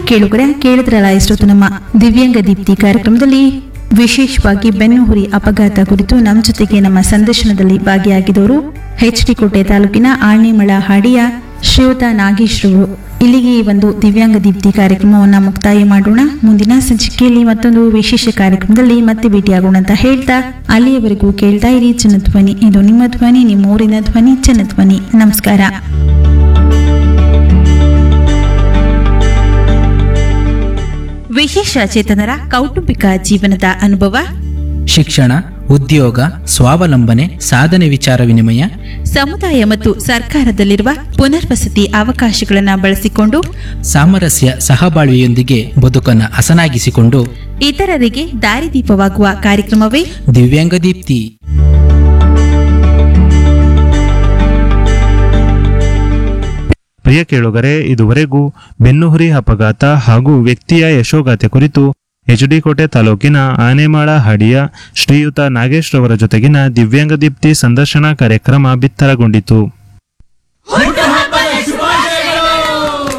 ಕೇಳುಗರೆ ಕೇಳಿದ್ರಲ್ಲ ಇಷ್ಟೊತ್ತು ನಮ್ಮ ದಿವ್ಯಾಂಗ ದೀಪ್ತಿ ಕಾರ್ಯಕ್ರಮದಲ್ಲಿ ವಿಶೇಷವಾಗಿ ಬೆನ್ನುಹುರಿ ಅಪಘಾತ ಕುರಿತು ನಮ್ಮ ಜೊತೆಗೆ ನಮ್ಮ ಸಂದರ್ಶನದಲ್ಲಿ ಭಾಗಿಯಾಗಿದ್ದವರು ಎಚ್ ಡಿ ಕೋಟೆ ತಾಲೂಕಿನ ಆಳ್ನಿಮಳ ಹಾಡಿಯ ಶ್ರೀಯುತ ನಾಗೇಶ್ರವರು ಇಲ್ಲಿಗೆ ಈ ಒಂದು ದಿವ್ಯಾಂಗ ದೀಪ್ತಿ ಕಾರ್ಯಕ್ರಮವನ್ನು ಮುಕ್ತಾಯ ಮಾಡೋಣ ಮುಂದಿನ ಸಂಚಿಕೆಯಲ್ಲಿ ಮತ್ತೊಂದು ವಿಶೇಷ ಕಾರ್ಯಕ್ರಮದಲ್ಲಿ ಮತ್ತೆ ಭೇಟಿಯಾಗೋಣ ಅಂತ ಹೇಳ್ತಾ ಅಲ್ಲಿಯವರೆಗೂ ಕೇಳ್ತಾ ಇರಿ ಜನಧ್ವನಿ ಇದು ನಿಮ್ಮ ಧ್ವನಿ ನಿಮ್ಮ ಊರಿನ ಧ್ವನಿ ಜನಧ್ವನಿ ನಮಸ್ಕಾರ ವಿಶೇಷ ಚೇತನರ ಕೌಟುಂಬಿಕ ಜೀವನದ ಅನುಭವ ಶಿಕ್ಷಣ ಉದ್ಯೋಗ ಸ್ವಾವಲಂಬನೆ ಸಾಧನೆ ವಿಚಾರ ವಿನಿಮಯ ಸಮುದಾಯ ಮತ್ತು ಸರ್ಕಾರದಲ್ಲಿರುವ ಪುನರ್ವಸತಿ ಅವಕಾಶಗಳನ್ನು ಬಳಸಿಕೊಂಡು ಸಾಮರಸ್ಯ ಸಹಬಾಳ್ವೆಯೊಂದಿಗೆ ಬದುಕನ್ನು ಹಸನಾಗಿಸಿಕೊಂಡು ಇತರರಿಗೆ ದಾರಿದೀಪವಾಗುವ ಕಾರ್ಯಕ್ರಮವೇ ದಿವ್ಯಾಂಗ ದೀಪ್ತಿ ಪ್ರಿಯ ಕೇಳುಗರೆ ಇದುವರೆಗೂ ಬೆನ್ನುಹುರಿ ಅಪಘಾತ ಹಾಗೂ ವ್ಯಕ್ತಿಯ ಯಶೋಗಾಥೆ ಕುರಿತು ಎಚ್ಡಿಕೋಟೆ ತಾಲೂಕಿನ ಆನೆಮಾಳ ಹಾಡಿಯ ಶ್ರೀಯುತ ನಾಗೇಶ್ ರವರ ಜೊತೆಗಿನ ದಿವ್ಯಾಂಗ ದೀಪ್ತಿ ಸಂದರ್ಶನ ಕಾರ್ಯಕ್ರಮ ಬಿತ್ತರಗೊಂಡಿತು